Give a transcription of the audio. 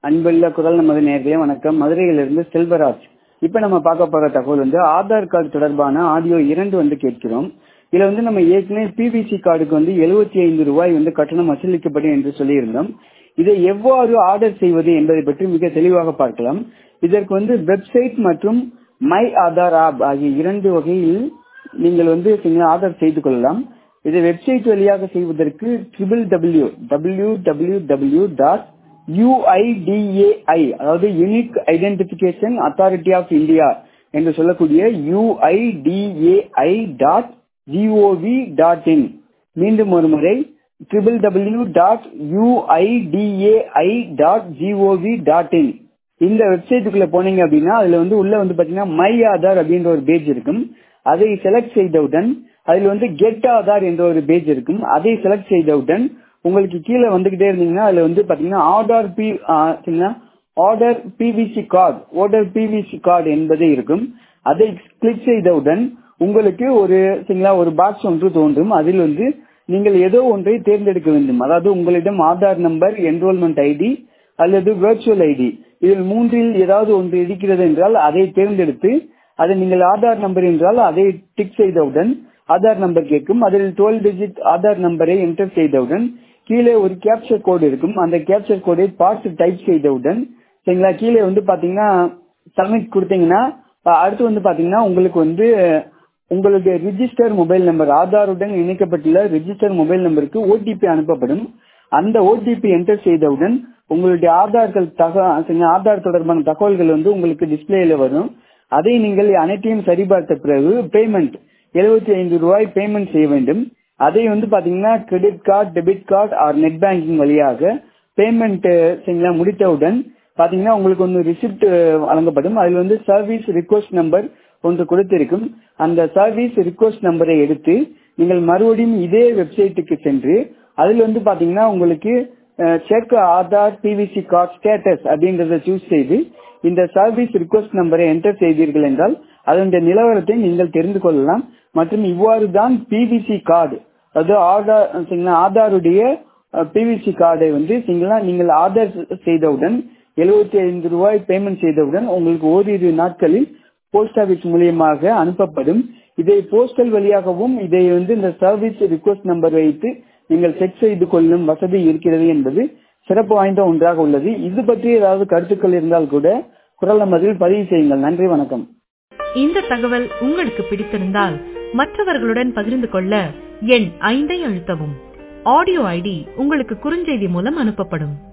அன்புள்ள குரல் நமது நேர்களே வணக்கம் மதுரையிலிருந்து செல்வராஜ் இப்ப நம்ம பார்க்க போற தகவல் வந்து ஆதார் கார்டு தொடர்பான ஆடியோ இரண்டு வந்து கேட்கிறோம் இதுல வந்து நம்ம ஏற்கனவே பிவிசி கார்டுக்கு வந்து எழுபத்தி ஐந்து ரூபாய் வந்து கட்டணம் வசூலிக்கப்படும் என்று சொல்லியிருந்தோம் இதை எவ்வாறு ஆர்டர் செய்வது என்பதை பற்றி மிக தெளிவாக பார்க்கலாம் இதற்கு வந்து வெப்சைட் மற்றும் மை ஆதார் ஆப் ஆகிய இரண்டு வகையில் நீங்கள் வந்து ஆர்டர் செய்து கொள்ளலாம் இதை வெப்சைட் வழியாக செய்வதற்கு triple W W W W dot UIDAI அதாவது unique identification authority of India என்று சொல்லக்கூடிய UIDAI dot G O V dot in மீண்டும் ஒரு முறை triple W dot UIDAI dot G O V dot in இந்த வெப்சைட்டுக்குள்ள போனீங்க அப்படின்னா அதுல வந்து உள்ள வந்து பாத்தீங்கன்னா மை ஆதார் அப்படின்ற ஒரு பேஜ் இருக்கும் அதை செலக்ட் செய்தவுடன் அதுல வந்து கெட் ஆதார் என்ற ஒரு பேஜ் இருக்கும் அதை செலக்ட் செய்தவுடன் உங்களுக்கு கீழே வந்துகிட்டே இருந்தீங்கன்னா அதுல வந்து பாத்தீங்கன்னா order P order PVC card order PVC card என்பது இருக்கும் அதை கிளிக் செய்தவுடன் உங்களுக்கு ஒரு சரிங்களா ஒரு பாக்ஸ் ஒன்று தோன்றும் அதில் வந்து நீங்கள் ஏதோ ஒன்றை தேர்ந்தெடுக்க வேண்டும் அதாவது உங்களிடம் ஆதார் நம்பர் என்ரோல்மெண்ட் ஐடி அல்லது வெர்ச்சுவல் ஐடி இதில் மூன்றில் ஏதாவது ஒன்று இருக்கிறது என்றால் அதை தேர்ந்தெடுத்து அதை நீங்கள் ஆதார் நம்பர் என்றால் அதை டிக் செய்தவுடன் ஆதார் நம்பர் கேட்கும் அதில் டுவெல் டிஜிட் ஆதார் நம்பரை என்டர் செய்தவுடன் கீழே ஒரு கேப்சர் கோடு இருக்கும் அந்த கேப்சர் கோடை பார்த்து டைப் செய்தவுடன் சரிங்களா கீழே வந்து பாத்தீங்கன்னா சப்மிட் கொடுத்தீங்கன்னா அடுத்து வந்து பாத்தீங்கன்னா உங்களுக்கு வந்து உங்களுடைய ரிஜிஸ்டர் மொபைல் நம்பர் ஆதாருடன் இணைக்கப்பட்டுள்ள ரிஜிஸ்டர் மொபைல் நம்பருக்கு ஓடிபி அனுப்பப்படும் அந்த ஓடிபி என்டர் செய்தவுடன் உங்களுடைய ஆதார்கள் தகவல் ஆதார் தொடர்பான தகவல்கள் வந்து உங்களுக்கு டிஸ்பிளேல வரும் அதை நீங்கள் அனைத்தையும் சரிபார்த்த பிறகு பேமெண்ட் எழுபத்தி ஐந்து ரூபாய் பேமெண்ட் செய்ய வேண்டும் அதை வந்து பாத்தீங்கன்னா credit card debit card or net banking வழியாக பேமெண்ட் சரிங்களா முடித்தவுடன் பாத்தீங்கன்னா உங்களுக்கு ஒன்று ரிசிப்ட் வழங்கப்படும் அதில் வந்து சர்வீஸ் ரிக்வஸ்ட் நம்பர் ஒன்று கொடுத்திருக்கும் அந்த சர்வீஸ் ரிக்வஸ்ட் நம்பரை எடுத்து நீங்கள் மறுபடியும் இதே வெப்சைட்டுக்கு சென்று அதில் வந்து பாத்தீங்கன்னா உங்களுக்கு check Aadhaar PVC card status அப்படின்றத சூஸ் செய்து இந்த சர்வீஸ் ரிக்வஸ்ட் நம்பரை என்டர் செய்தீர்கள் என்றால் அதனுடைய நிலவரத்தை நீங்கள் தெரிந்து கொள்ளலாம் மற்றும் இவ்வாறு தான் பிவிசி கார்டு அதாவது ஆதார் ஆதாருடைய பிவிசி கார்டை வந்து நீங்கள் ஆர்டர் செய்தவுடன் எழுபத்தி ஐந்து ரூபாய் பேமெண்ட் செய்தவுடன் உங்களுக்கு ஓரிரு நாட்களில் போஸ்ட் ஆபீஸ் மூலியமாக அனுப்பப்படும் இதை போஸ்டல் வழியாகவும் இதை வந்து இந்த சர்வீஸ் ரிக்வஸ்ட் நம்பர் வைத்து நீங்கள் செக் செய்து கொள்ளும் வசதி இருக்கிறது என்பது சிறப்பு வாய்ந்த ஒன்றாக உள்ளது இது பற்றி ஏதாவது கருத்துக்கள் இருந்தால் கூட குரல் நமதில் பதிவு செய்யுங்கள் நன்றி வணக்கம் இந்த தகவல் உங்களுக்கு பிடித்திருந்தால் மற்றவர்களுடன் பகிர்ந்து கொள்ள எண் ஐந்தை அழுத்தவும் ஆடியோ ஐடி உங்களுக்கு குறுஞ்செய்தி மூலம் அனுப்பப்படும்